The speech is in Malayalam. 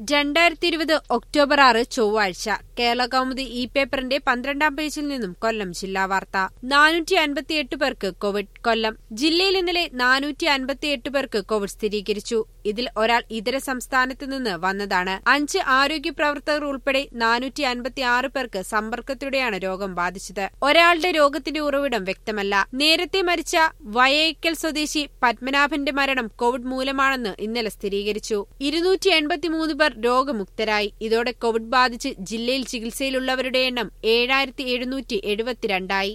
രണ്ടായിരത്തി ഇരുപത് ഒക്ടോബർ ആറ് ചൊവ്വാഴ്ച കേരള കൗമുദി ഇ പേപ്പറിന്റെ പന്ത്രണ്ടാം പേജിൽ നിന്നും കൊല്ലം ജില്ലാ വാർത്ത നാനൂറ്റി അൻപത്തിയെട്ട് പേർക്ക് കോവിഡ് കൊല്ലം ജില്ലയിൽ ഇന്നലെ നാനൂറ്റി അൻപത്തിയെട്ട് പേർക്ക് കോവിഡ് സ്ഥിരീകരിച്ചു ഇതിൽ ഒരാൾ ഇതര സംസ്ഥാനത്ത് നിന്ന് വന്നതാണ് അഞ്ച് ആരോഗ്യ പ്രവർത്തകർ ഉൾപ്പെടെ നാനൂറ്റി അൻപത്തിയാറ് പേർക്ക് സമ്പർക്കത്തിലൂടെയാണ് രോഗം ബാധിച്ചത് ഒരാളുടെ രോഗത്തിന്റെ ഉറവിടം വ്യക്തമല്ല നേരത്തെ മരിച്ച വയയ്ക്കൽ സ്വദേശി പത്മനാഭന്റെ മരണം കോവിഡ് മൂലമാണെന്ന് ഇന്നലെ സ്ഥിരീകരിച്ചു ഇരുന്നൂറ്റി എൺപത്തിമൂന്ന് പേർ രോഗമുക്തരായി ഇതോടെ കോവിഡ് ബാധിച്ച് ജില്ലയിൽ ചികിത്സയിലുള്ളവരുടെ എണ്ണം ഏഴായിരത്തി എഴുന്നൂറ്റി എഴുപത്തിരണ്ടായി